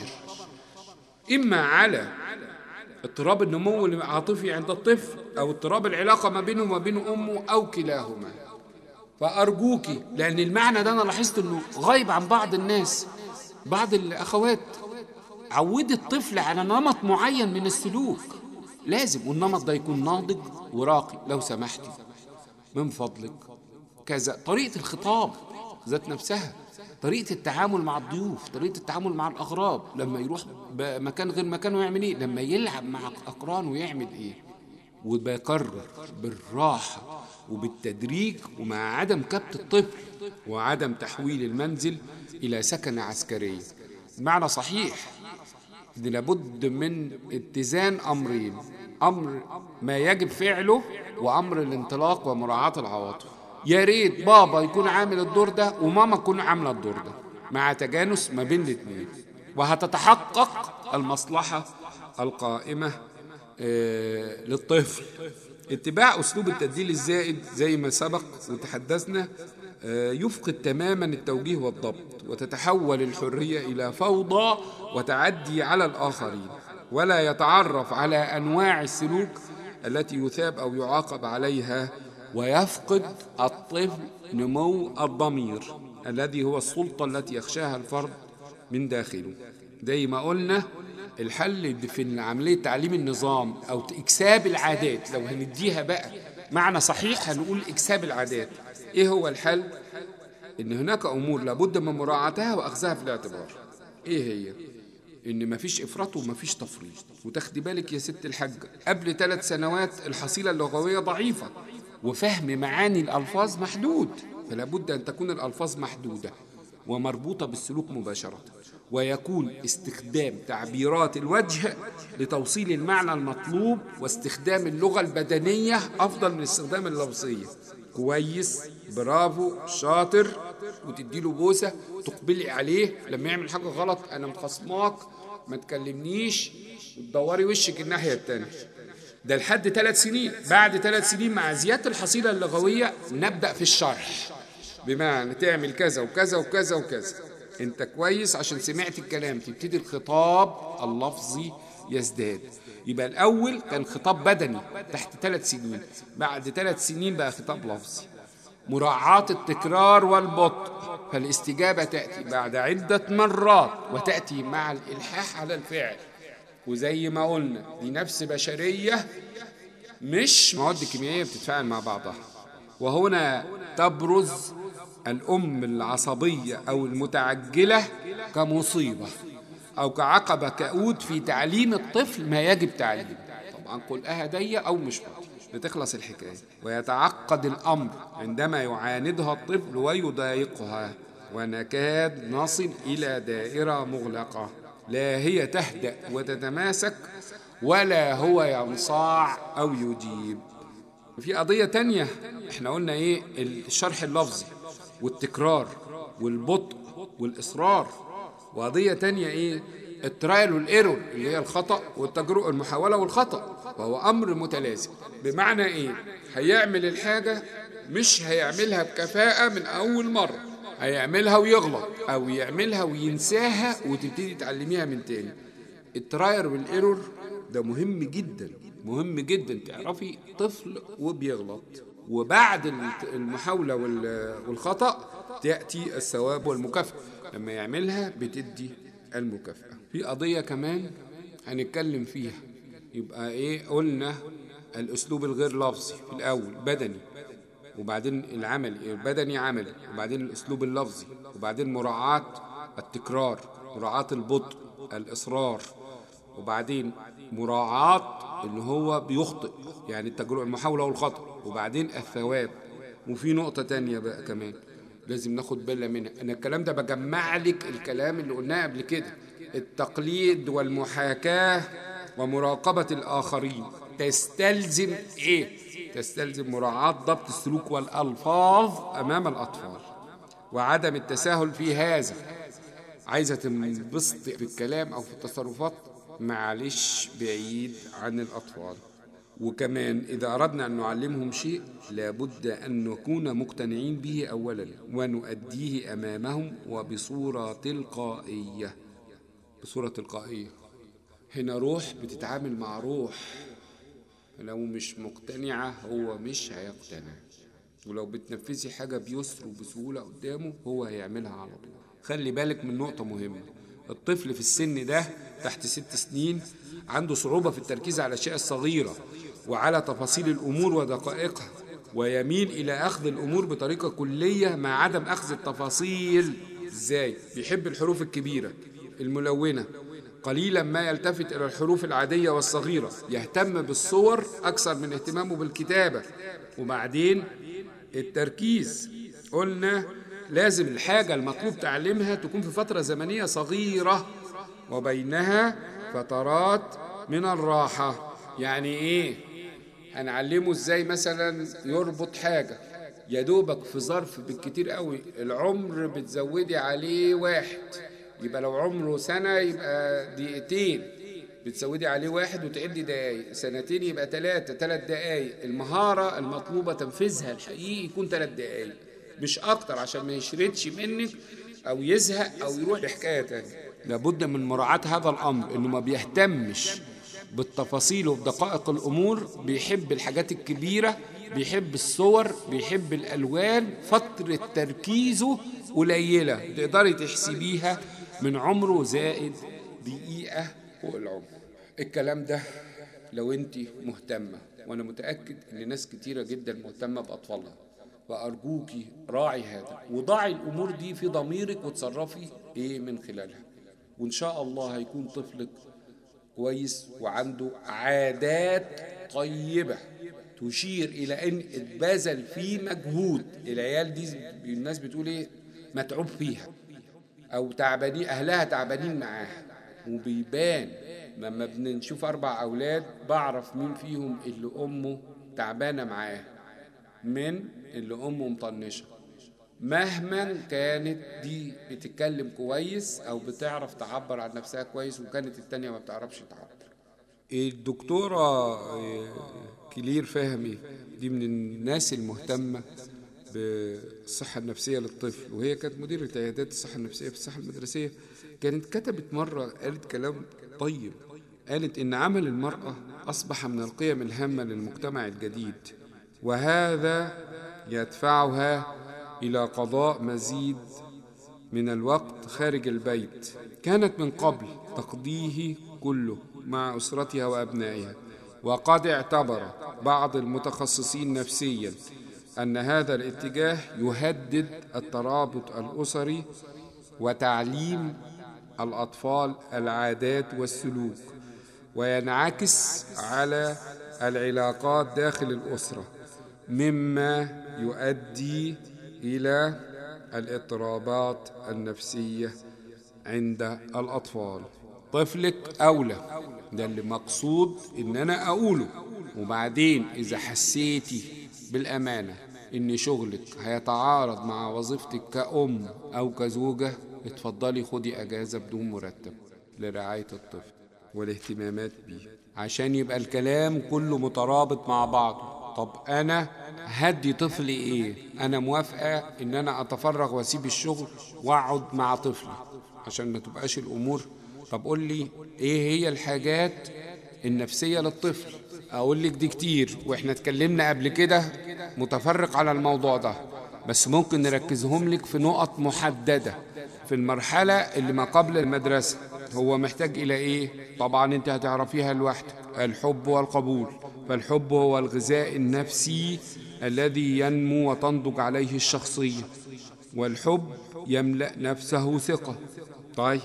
إما على اضطراب النمو العاطفي عند الطفل أو اضطراب العلاقة ما بينه وما بين أمه أو كلاهما فأرجوكي لأن المعنى ده أنا لاحظت إنه غايب عن بعض الناس بعض الأخوات عودي الطفل على نمط معين من السلوك لازم والنمط ده يكون ناضج وراقي لو سمحتي من فضلك كذا طريقة الخطاب ذات نفسها طريقة التعامل مع الضيوف طريقة التعامل مع الأغراب لما يروح مكان غير مكانه يعمل إيه لما يلعب مع أقرانه يعمل إيه وبيكرر بالراحة وبالتدريج ومع عدم كبت الطفل وعدم تحويل المنزل إلى سكن عسكري معنى صحيح إن لابد من اتزان أمرين أمر ما يجب فعله وأمر الانطلاق ومراعاة العواطف يا ريت بابا يكون عامل الدور ده وماما تكون عاملة الدور ده مع تجانس ما بين الاثنين وهتتحقق المصلحة القائمة آه، للطفل اتباع أسلوب التبديل الزائد زي ما سبق وتحدثنا آه، يفقد تماما التوجيه والضبط وتتحول الحرية إلى فوضى وتعدي على الآخرين ولا يتعرف على أنواع السلوك التي يثاب أو يعاقب عليها ويفقد الطفل نمو الضمير الذي هو السلطة التي يخشاها الفرد من داخله زي ما قلنا الحل في عملية تعليم النظام أو إكساب العادات لو هنديها بقى معنى صحيح هنقول إكساب العادات إيه هو الحل؟ إن هناك أمور لابد من مراعاتها وأخذها في الاعتبار إيه هي؟ إن مفيش إفراط ومفيش تفريط وتاخدي بالك يا ست الحاج قبل ثلاث سنوات الحصيلة اللغوية ضعيفة وفهم معاني الألفاظ محدود فلا بد أن تكون الألفاظ محدودة ومربوطة بالسلوك مباشرة ويكون استخدام تعبيرات الوجه لتوصيل المعنى المطلوب واستخدام اللغة البدنية أفضل من استخدام اللفظية كويس برافو شاطر وتديله بوسة تقبلي عليه لما يعمل حاجة غلط أنا مخصماك ما تكلمنيش وتدوري وشك الناحية التانية ده لحد ثلاث سنين بعد ثلاث سنين مع زيادة الحصيلة اللغوية نبدأ في الشرح بمعنى تعمل كذا وكذا وكذا وكذا انت كويس عشان سمعت الكلام تبتدي الخطاب اللفظي يزداد يبقى الأول كان خطاب بدني تحت ثلاث سنين بعد ثلاث سنين بقى خطاب لفظي مراعاة التكرار والبطء فالاستجابة تأتي بعد عدة مرات وتأتي مع الإلحاح على الفعل وزي ما قلنا دي نفس بشرية مش مواد كيميائية بتتفاعل مع بعضها وهنا تبرز الأم العصبية أو المتعجلة كمصيبة أو كعقبة كؤود في تعليم الطفل ما يجب تعليمه طبعا قل أهدية أو مش بتخلص الحكاية ويتعقد الأمر عندما يعاندها الطفل ويضايقها ونكاد نصل إلى دائرة مغلقة لا هي تهدأ وتتماسك ولا هو ينصاع أو يجيب في قضية تانية احنا قلنا ايه الشرح اللفظي والتكرار والبطء والإصرار وقضية تانية ايه الترايل والايرور اللي هي الخطأ والتجرؤة المحاولة والخطأ وهو أمر متلازم بمعنى ايه هيعمل الحاجة مش هيعملها بكفاءة من أول مرة هيعملها ويغلط أو يعملها وينساها وتبتدي تعلميها من تاني التراير والايرور ده مهم جدا مهم جدا تعرفي طفل وبيغلط وبعد المحاولة والخطأ تأتي الثواب والمكافأة لما يعملها بتدي المكافأة في قضية كمان هنتكلم فيها يبقى ايه قلنا الاسلوب الغير لفظي في الاول بدني وبعدين العملي بدني عملي وبعدين الاسلوب اللفظي وبعدين مراعاة التكرار مراعاة البطء الإصرار وبعدين مراعاة اللي هو بيخطئ يعني التجربة المحاولة والخطأ وبعدين الثواب وفي نقطة تانية بقى كمان لازم ناخد بالنا منها أنا الكلام ده بجمع لك الكلام اللي قلناه قبل كده التقليد والمحاكاة ومراقبة الآخرين تستلزم إيه؟ تستلزم مراعاة ضبط السلوك والألفاظ أمام الأطفال وعدم التساهل في هذا عايزة تنبسط في الكلام أو في التصرفات معلش بعيد عن الأطفال وكمان إذا أردنا أن نعلمهم شيء لابد أن نكون مقتنعين به أولا ونؤديه أمامهم وبصورة تلقائية بصورة تلقائية هنا روح بتتعامل مع روح لو مش مقتنعة هو مش هيقتنع ولو بتنفذي حاجة بيسر وبسهولة قدامه هو هيعملها على طول خلي بالك من نقطة مهمة الطفل في السن ده تحت ست سنين عنده صعوبة في التركيز على الأشياء الصغيرة وعلى تفاصيل الأمور ودقائقها ويميل إلى أخذ الأمور بطريقة كلية مع عدم أخذ التفاصيل إزاي بيحب الحروف الكبيرة الملونة قليلا ما يلتفت إلى الحروف العادية والصغيرة يهتم بالصور أكثر من اهتمامه بالكتابة وبعدين التركيز قلنا لازم الحاجة المطلوب تعليمها تكون في فترة زمنية صغيرة وبينها فترات من الراحة يعني إيه؟ هنعلمه إزاي مثلا يربط حاجة يا دوبك في ظرف بالكتير قوي العمر بتزودي عليه واحد يبقى لو عمره سنة يبقى دقيقتين بتزودي عليه واحد وتعدي دقايق سنتين يبقى ثلاثة ثلاث دقايق المهارة المطلوبة تنفيذها الحقيقي يكون ثلاث دقايق مش أكتر عشان ما يشردش منك أو يزهق أو يروح لحكاية تانية لابد من مراعاة هذا الأمر إنه ما بيهتمش بالتفاصيل وبدقائق الأمور بيحب الحاجات الكبيرة بيحب الصور بيحب الألوان فترة تركيزه قليلة تقدري تحسبيها من عمره زائد دقيقة فوق العمر الكلام ده لو انت مهتمة وانا متأكد ان ناس كتيرة جدا مهتمة بأطفالها فأرجوكي راعي هذا وضعي الأمور دي في ضميرك وتصرفي ايه من خلالها وإن شاء الله هيكون طفلك كويس وعنده عادات طيبة تشير إلى أن اتبذل فيه مجهود العيال دي الناس بتقول إيه متعوب فيها أو تعبانين أهلها تعبانين معاها وبيبان لما بنشوف أربع أولاد بعرف مين فيهم اللي أمه تعبانة معاه من اللي أمه مطنشة مهما كانت دي بتتكلم كويس أو بتعرف تعبر عن نفسها كويس وكانت التانية ما بتعرفش تعبر الدكتورة كلير فهمي دي من الناس المهتمة بالصحة النفسية للطفل وهي كانت مديرة عيادات الصحة النفسية في الصحة المدرسية كانت كتبت مرة قالت كلام طيب قالت إن عمل المرأة أصبح من القيم الهامة للمجتمع الجديد وهذا يدفعها إلى قضاء مزيد من الوقت خارج البيت كانت من قبل تقضيه كله مع أسرتها وأبنائها وقد اعتبر بعض المتخصصين نفسيا أن هذا الاتجاه يهدد الترابط الأسري وتعليم الأطفال العادات والسلوك وينعكس على العلاقات داخل الأسرة مما يؤدي إلى الاضطرابات النفسية عند الأطفال طفلك أولى ده اللي مقصود إن أنا أقوله وبعدين إذا حسيتي بالأمانة إن شغلك هيتعارض مع وظيفتك كأم أو كزوجة اتفضلي خدي أجازة بدون مرتب لرعاية الطفل والاهتمامات بيه عشان يبقى الكلام كله مترابط مع بعضه طب أنا هدي طفلي إيه أنا موافقة إن أنا أتفرغ وأسيب الشغل وأقعد مع طفلي عشان ما تبقاش الأمور طب قول لي إيه هي الحاجات النفسية للطفل أقول لك دي كتير وإحنا اتكلمنا قبل كده متفرق على الموضوع ده بس ممكن نركزهم لك في نقط محددة في المرحلة اللي ما قبل المدرسة هو محتاج إلى إيه؟ طبعا أنت هتعرفيها لوحدك الحب والقبول فالحب هو الغذاء النفسي الذي ينمو وتنضج عليه الشخصية والحب يملأ نفسه ثقة طيب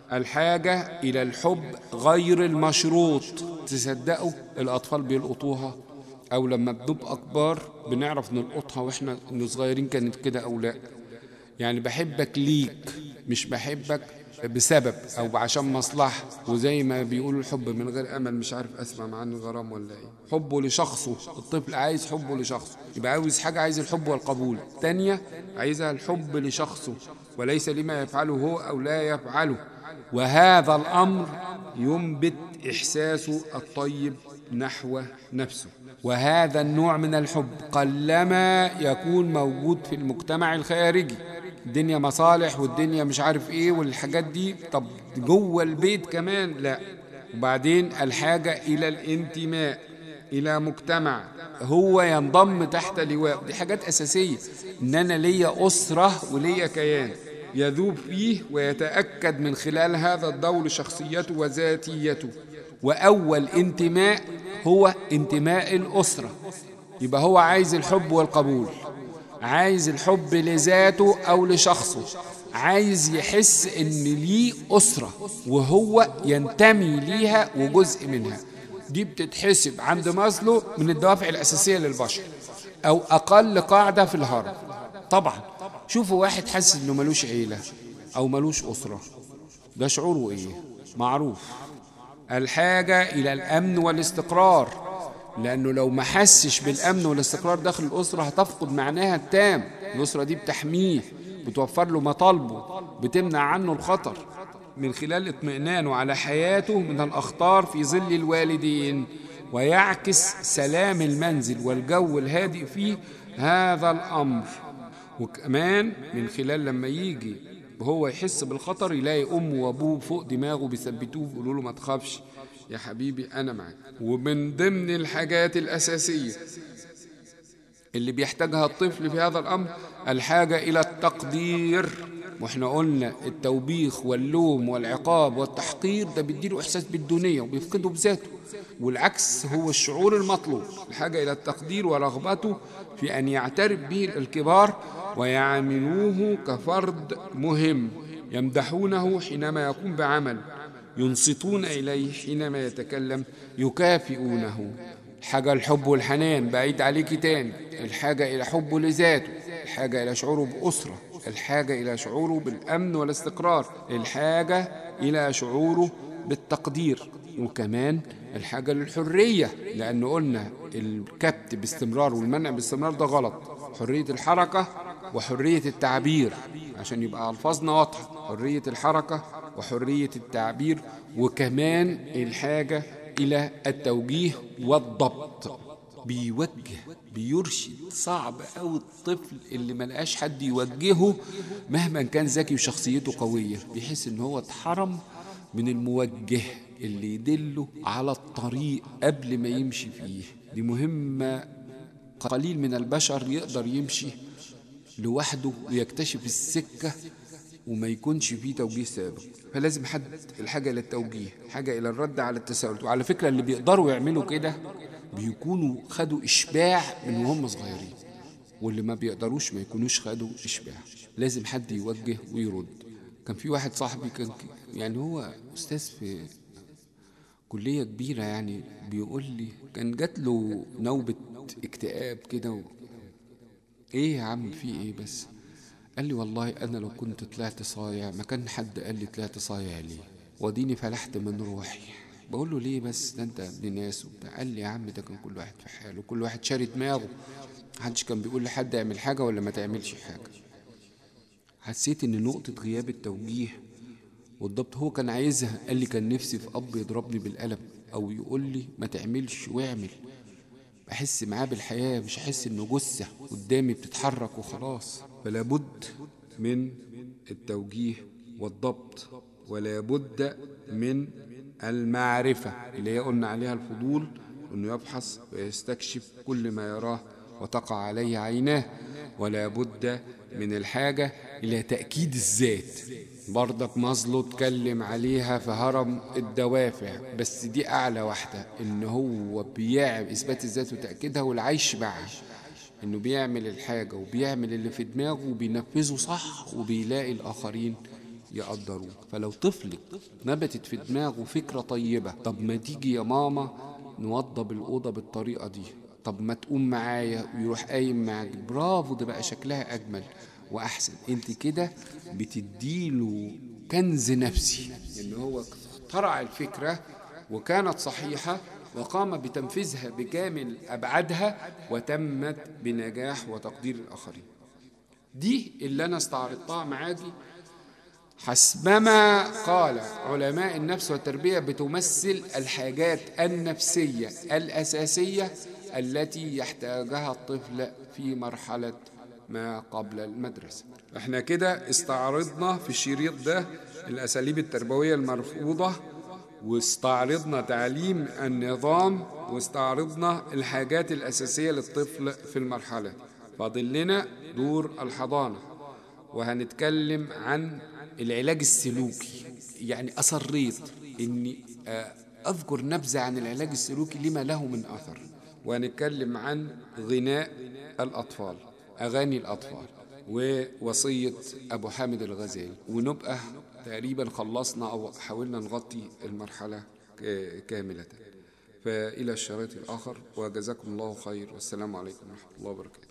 الحاجة إلى الحب غير المشروط تصدقوا الأطفال بيلقطوها أو لما بنبقى كبار بنعرف نلقطها وإحنا صغيرين كانت كده أو لا يعني بحبك ليك مش بحبك بسبب او عشان مصلحه وزي ما بيقولوا الحب من غير امل مش عارف اسمع معنى الغرام ولا ايه حبه لشخصه الطفل عايز حبه لشخصه يبقى عاوز حاجه عايز الحب والقبول تانية عايزها الحب لشخصه وليس لما يفعله هو او لا يفعله وهذا الامر ينبت احساسه الطيب نحو نفسه وهذا النوع من الحب قلما يكون موجود في المجتمع الخارجي الدنيا مصالح والدنيا مش عارف ايه والحاجات دي طب جوه البيت كمان لا وبعدين الحاجة إلى الانتماء إلى مجتمع هو ينضم تحت لواء دي حاجات أساسية إن أنا ليا أسرة وليا كيان يذوب فيه ويتأكد من خلال هذا الدور شخصيته وذاتيته وأول انتماء هو انتماء الأسرة يبقى هو عايز الحب والقبول عايز الحب لذاته أو لشخصه عايز يحس ان ليه اسره وهو ينتمي ليها وجزء منها دي بتتحسب عند مازلو من الدوافع الاساسيه للبشر او اقل قاعده في الهرم طبعا شوفوا واحد حاسس انه ملوش عيله او ملوش اسره ده شعوره ايه معروف الحاجه الى الامن والاستقرار لانه لو ما حسش بالامن والاستقرار داخل الاسره هتفقد معناها التام الاسره دي بتحميه بتوفر له مطالبه بتمنع عنه الخطر من خلال اطمئنانه على حياته من الاخطار في ظل الوالدين ويعكس سلام المنزل والجو الهادئ فيه هذا الامر وكمان من خلال لما يجي وهو يحس بالخطر يلاقي امه وابوه فوق دماغه بيثبتوه بيقولوا له ما تخافش يا حبيبي انا معاك ومن ضمن الحاجات الاساسيه اللي بيحتاجها الطفل في هذا الامر الحاجه الى التقدير واحنا قلنا التوبيخ واللوم والعقاب والتحقير ده بيديله احساس بالدونيه وبيفقده بذاته والعكس هو الشعور المطلوب الحاجه الى التقدير ورغبته في ان يعترف به الكبار ويعاملوه كفرد مهم يمدحونه حينما يقوم بعمل ينصتون اليه حينما يتكلم يكافئونه الحاجة الحب والحنان بعيد عليكي تاني الحاجة إلى حبه لذاته الحاجة إلى شعوره بأسرة الحاجة إلى شعوره بالأمن والاستقرار الحاجة إلى شعوره بالتقدير وكمان الحاجة للحرية لأنه قلنا الكبت باستمرار والمنع باستمرار ده غلط حرية الحركة وحرية التعبير عشان يبقى ألفاظنا واضحة حرية الحركة وحرية التعبير وكمان الحاجة إلى التوجيه والضبط بيوجه بيرشد صعب أوي الطفل اللي ملقاش حد يوجهه مهما كان ذكي وشخصيته قوية بيحس إن هو اتحرم من الموجه اللي يدله على الطريق قبل ما يمشي فيه دي مهمة قليل من البشر يقدر يمشي لوحده ويكتشف السكة وما يكونش فيه توجيه سابق فلازم حد الحاجة إلى التوجيه حاجة إلى الرد على التساؤل وعلى فكرة اللي بيقدروا يعملوا كده بيكونوا خدوا إشباع من وهم صغيرين واللي ما بيقدروش ما يكونوش خدوا إشباع لازم حد يوجه ويرد كان في واحد صاحبي كان يعني هو أستاذ في كلية كبيرة يعني بيقول لي كان جات له نوبة اكتئاب كده و... ايه يا عم في ايه بس قال لي والله انا لو كنت طلعت صايع ما كان حد قال لي طلعت صايع ليه وديني فلحت من روحي بقول له ليه بس ده انت ابن ناس وبتاع قال لي يا عم ده كان كل واحد في حاله كل واحد شاري دماغه محدش كان بيقول لحد اعمل حاجه ولا ما تعملش حاجه حسيت ان نقطه غياب التوجيه والضبط هو كان عايزها قال لي كان نفسي في اب يضربني بالقلم او يقول لي ما تعملش واعمل احس معاه بالحياه مش احس انه جثه قدامي بتتحرك وخلاص فلا بد من التوجيه والضبط ولا بد من المعرفه اللي هي قلنا عليها الفضول انه يبحث ويستكشف كل ما يراه وتقع عليه عيناه ولا بد من الحاجه الى تاكيد الذات برضك مازلو اتكلم عليها في هرم الدوافع بس دي اعلى واحده ان هو بيعمل اثبات الذات وتاكيدها والعيش معها انه بيعمل الحاجه وبيعمل اللي في دماغه وبينفذه صح وبيلاقي الاخرين يقدروه فلو طفلك نبتت في دماغه فكره طيبه طب ما تيجي يا ماما نوضب الاوضه بالطريقه دي طب ما تقوم معايا ويروح قايم معاك برافو ده بقى شكلها اجمل واحسن انت كده بتديله كنز نفسي ان هو اخترع الفكره وكانت صحيحه وقام بتنفيذها بكامل ابعادها وتمت بنجاح وتقدير الاخرين دي اللي انا استعرضتها معاكي حسبما قال علماء النفس والتربيه بتمثل الحاجات النفسيه الاساسيه التي يحتاجها الطفل في مرحله ما قبل المدرسة احنا كده استعرضنا في الشريط ده الأساليب التربوية المرفوضة واستعرضنا تعليم النظام واستعرضنا الحاجات الأساسية للطفل في المرحلة فاضل لنا دور الحضانة وهنتكلم عن العلاج السلوكي يعني أصريت إني أذكر نبذة عن العلاج السلوكي لما له من أثر وهنتكلم عن غناء الأطفال أغاني الأطفال ووصية أبو حامد الغزالي ونبقى تقريبا خلصنا أو حاولنا نغطي المرحلة ك- كاملة فإلى الشريط الآخر وجزاكم الله خير والسلام عليكم ورحمة الله وبركاته